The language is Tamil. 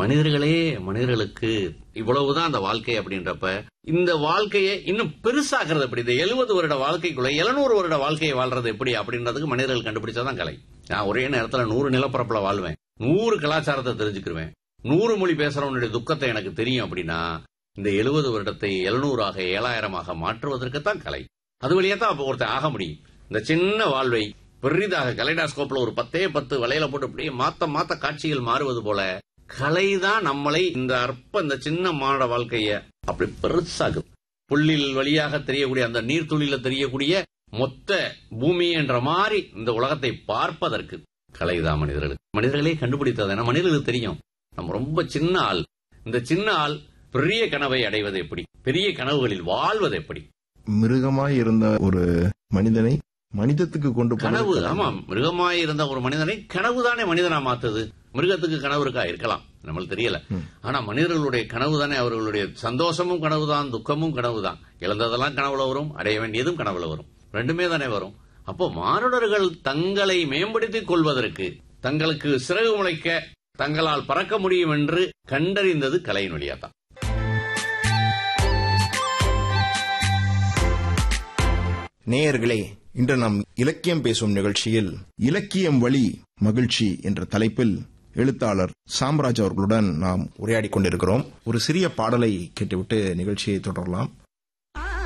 மனிதர்களே மனிதர்களுக்கு இவ்வளவுதான் அந்த வாழ்க்கை அப்படின்றப்ப இந்த வாழ்க்கையை இன்னும் பெருசாக்குறது எப்படி இந்த எழுபது வருட வாழ்க்கைக்குள்ள எழுநூறு வருட வாழ்க்கையை வாழ்றது எப்படி அப்படின்றதுக்கு மனிதர்கள் கண்டுபிடிச்சாதான் கலை நான் ஒரே நேரத்துல நூறு நிலப்பரப்புல வாழ்வேன் நூறு கலாச்சாரத்தை தெரிஞ்சுக்கிருவேன் நூறு மொழி பேசுறவனுடைய துக்கத்தை எனக்கு தெரியும் அப்படின்னா இந்த எழுபது வருடத்தை எழுநூறாக ஏழாயிரமாக மாற்றுவதற்குத்தான் கலை அது வழியா தான் அப்ப ஒருத்தன் ஆக முடியும் இந்த சின்ன வாழ்வை பெரிதாக கலைடாஸ்கோப்ல ஒரு பத்தே பத்து வலையில போட்டு அப்படியே மாத்த மாத்த காட்சிகள் மாறுவது போல கலைதான் நம்மளை இந்த அற்ப இந்த சின்ன மாட வாழ்க்கைய அப்படி பெருசாகுது புள்ளில் வழியாக தெரியக்கூடிய அந்த நீர்த்துளியில தெரியக்கூடிய மொத்த பூமி என்ற மாதிரி இந்த உலகத்தை பார்ப்பதற்கு கலைதான் மனிதர்களுக்கு மனிதர்களே கண்டுபிடித்தது ஏன்னா மனிதர்களுக்கு தெரியும் நம்ம ரொம்ப சின்ன ஆள் இந்த சின்ன ஆள் பெரிய கனவை அடைவது எப்படி பெரிய கனவுகளில் வாழ்வது எப்படி மிருகமாய் இருந்த ஒரு மனிதனை மனிதத்துக்கு கொண்டு போனது கனவு கலை. ஆமா மிருகமாய் இருந்த ஒரு மனிதனை கனவு தானே மனிதனா மாத்துது மிருகத்துக்கு கனவு இருக்கா இருக்கலாம் நம்மளுக்கு தெரியல ஆனா மனிதர்களுடைய கனவு தானே அவர்களுடைய சந்தோஷமும் கனவுதான் துக்கமும் கனவுதான் இழந்ததெல்லாம் கனவுல வரும் அடைய வேண்டியதும் கனவுல வரும் ரெண்டுமே தானே வரும் அப்போ மானுடர்கள் தங்களை மேம்படுத்திக் கொள்வதற்கு தங்களுக்கு சிறகு முளைக்க தங்களால் பறக்க முடியும் என்று கண்டறிந்தது கலையின் வழியாதான் நேயர்களே இன்று நாம் இலக்கியம் பேசும் நிகழ்ச்சியில் இலக்கியம் வழி மகிழ்ச்சி என்ற தலைப்பில் எழுத்தாளர் சாம்ராஜ் அவர்களுடன் நாம் உரையாடிக் கொண்டிருக்கிறோம் ஒரு சிறிய பாடலை கேட்டுவிட்டு நிகழ்ச்சியை தொடரலாம்